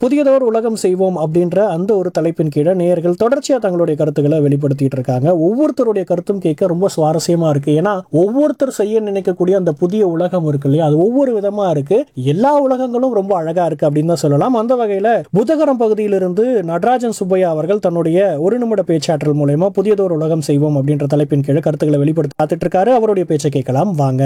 புதியதோர் உலகம் செய்வோம் அப்படின்ற அந்த ஒரு தலைப்பின் கீழே நேயர்கள் தொடர்ச்சியா தங்களுடைய கருத்துக்களை வெளிப்படுத்திட்டு இருக்காங்க ஒவ்வொருத்தருடைய கருத்தும் கேட்க ரொம்ப சுவாரஸ்யமா இருக்கு ஏன்னா ஒவ்வொருத்தர் செய்ய நினைக்கக்கூடிய அந்த புதிய உலகம் இருக்கு இல்லையா அது ஒவ்வொரு விதமா இருக்கு எல்லா உலகங்களும் ரொம்ப அழகா இருக்கு அப்படின்னு தான் சொல்லலாம் அந்த வகையில புதகரம் பகுதியிலிருந்து நடராஜன் சுப்பையா அவர்கள் தன்னுடைய ஒரு நிமிட பேச்சாற்றல் மூலயமா புதியதோர் உலகம் செய்வோம் அப்படின்ற தலைப்பின் கீழே கருத்துக்களை வெளிப்படுத்தி பார்த்துட்டு இருக்காரு அவருடைய பேச்சை கேட்கலாம் வாங்க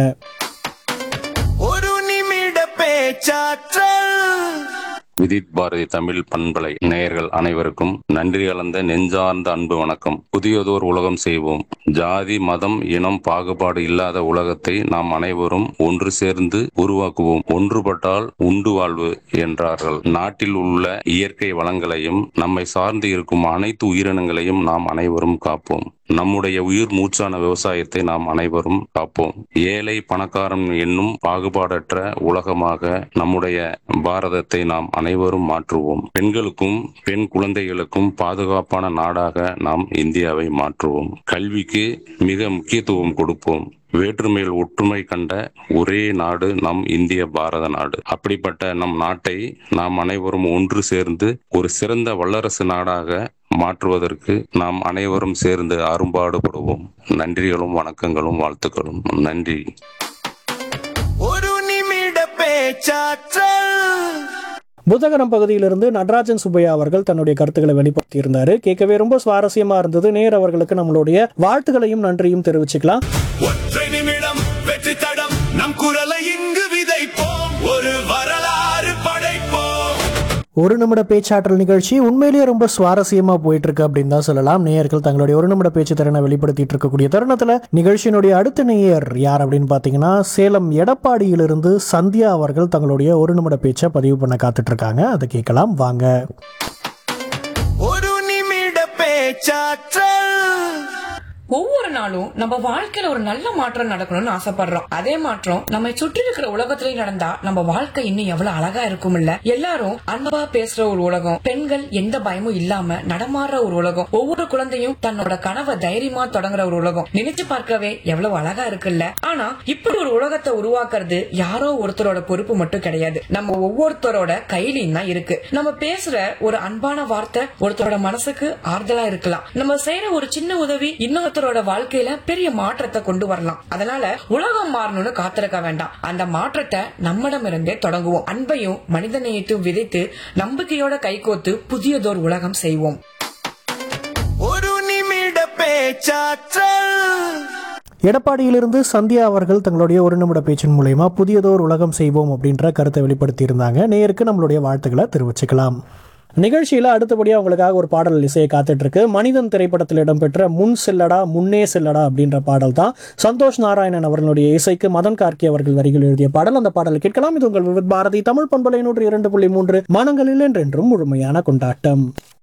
ஒரு நிமிட பேச்சாற்றல் விதித் பாரதி தமிழ் பண்பலை நேயர்கள் அனைவருக்கும் நன்றி கலந்த நெஞ்சார்ந்த அன்பு வணக்கம் புதியதோர் உலகம் செய்வோம் ஜாதி மதம் இனம் பாகுபாடு இல்லாத உலகத்தை நாம் அனைவரும் ஒன்று சேர்ந்து உருவாக்குவோம் ஒன்றுபட்டால் உண்டு வாழ்வு என்றார்கள் நாட்டில் உள்ள இயற்கை வளங்களையும் நம்மை சார்ந்து இருக்கும் அனைத்து உயிரினங்களையும் நாம் அனைவரும் காப்போம் நம்முடைய உயிர் மூச்சான விவசாயத்தை நாம் அனைவரும் காப்போம் ஏழை பணக்காரன் என்னும் பாகுபாடற்ற உலகமாக நம்முடைய பாரதத்தை நாம் அனைவரும் மாற்றுவோம் பெண்களுக்கும் பெண் குழந்தைகளுக்கும் பாதுகாப்பான நாடாக நாம் இந்தியாவை மாற்றுவோம் கல்விக்கு மிக முக்கியத்துவம் கொடுப்போம் வேற்றுமையில் ஒற்றுமை கண்ட ஒரே நாடு நம் இந்திய பாரத நாடு அப்படிப்பட்ட நம் நாட்டை நாம் அனைவரும் ஒன்று சேர்ந்து ஒரு சிறந்த வல்லரசு நாடாக மாற்றுவதற்கு நாம் அனைவரும் சேர்ந்து அரும்பாடுபடுவோம் நன்றிகளும் வணக்கங்களும் வாழ்த்துக்களும் நன்றி ஒரு நிமிட பேச்சாற்றல் புதகரம் பகுதியிலிருந்து நடராஜன் சுப்பையா அவர்கள் தன்னுடைய கருத்துக்களை வெளிப்படுத்தி இருந்தாரு கேட்கவே ரொம்ப சுவாரஸ்யமா இருந்தது நேர் அவர்களுக்கு நம்மளுடைய வாழ்த்துக்களையும் நன்றியும் தெரிவிச்சுக்கலாம் ஒற்றை நிமிடம் வெற்றி தடம் நம் குரலை இங்கு விதைப்போம் ஒரு வரலாறு படைப்போம் ஒரு நிமிட பேச்சாற்றல் நிகழ்ச்சி உண்மையிலேயே ரொம்ப சுவாரஸ்யமா போயிட்டு இருக்கு அப்படின்னு தான் சொல்லலாம் நேயர்கள் தங்களுடைய ஒரு நிமிட பேச்சு திறனை வெளிப்படுத்திட்டு இருக்கக்கூடிய தருணத்துல நிகழ்ச்சியினுடைய அடுத்த நேயர் யார் அப்படின்னு பாத்தீங்கன்னா சேலம் எடப்பாடியிலிருந்து சந்தியா அவர்கள் தங்களுடைய ஒரு நிமிட பேச்சை பதிவு பண்ண காத்துட்டு இருக்காங்க அதை கேட்கலாம் வாங்க ஒரு நிமிட பேச்சாற்றல் ஒவ்வொரு நாளும் நம்ம வாழ்க்கையில ஒரு நல்ல மாற்றம் நடக்கணும்னு ஆசைப்படுறோம் அதே மாற்றம் நம்ம சுற்றி இருக்கிற உலகத்திலயும் நடந்தா நம்ம வாழ்க்கை இன்னும் எவ்வளவு அழகா இருக்கும் இல்ல எல்லாரும் அன்பா பேசுற ஒரு உலகம் பெண்கள் எந்த பயமும் இல்லாம நடமாடுற ஒரு உலகம் ஒவ்வொரு குழந்தையும் தன்னோட கனவை தைரியமா தொடங்குற ஒரு உலகம் நினைச்சு பார்க்கவே எவ்வளவு அழகா இருக்குல்ல ஆனா இப்படி ஒரு உலகத்தை உருவாக்குறது யாரோ ஒருத்தரோட பொறுப்பு மட்டும் கிடையாது நம்ம ஒவ்வொருத்தரோட கையிலையும் தான் இருக்கு நம்ம பேசுற ஒரு அன்பான வார்த்தை ஒருத்தரோட மனசுக்கு ஆறுதலா இருக்கலாம் நம்ம செய்யற ஒரு சின்ன உதவி இன்னொருத்தரோட வாழ்க்கையில பெரிய மாற்றத்தை கொண்டு வரலாம் அதனால உலகம் மாறணும்னு காத்திருக்க வேண்டாம் அந்த மாற்றத்தை நம்மிடமிருந்தே தொடங்குவோம் அன்பையும் மனிதநேயத்தையும் விதைத்து நம்பிக்கையோட கைகோத்து புதியதோர் உலகம் செய்வோம் ஒரு நிமிட பேச்சாற்றல் எடப்பாடியிலிருந்து சந்தியா அவர்கள் தங்களுடைய ஒரு நிமிட பேச்சின் மூலயமா புதியதோர் உலகம் செய்வோம் அப்படின்ற கருத்தை வெளிப்படுத்தி இருந்தாங்க நேயருக்கு நம்மளுடைய வாழ்த்துக்களை தெரிவிச்சுக்கலாம் நிகழ்ச்சியில் அடுத்தபடியாக உங்களுக்காக ஒரு பாடல் இசையை காத்துட்டு இருக்கு மனிதன் திரைப்படத்தில் இடம்பெற்ற முன் செல்லடா முன்னே செல்லடா அப்படின்ற பாடல் தான் சந்தோஷ் நாராயணன் அவர்களுடைய இசைக்கு மதன் கார்கி அவர்கள் வரிகள் எழுதிய பாடல் அந்த பாடல் கேட்கலாம் இது உங்கள் விவித் பாரதி தமிழ் பண்பலை நூற்றி இரண்டு புள்ளி மூன்று மனங்களில் என்றென்றும் முழுமையான கொண்டாட்டம்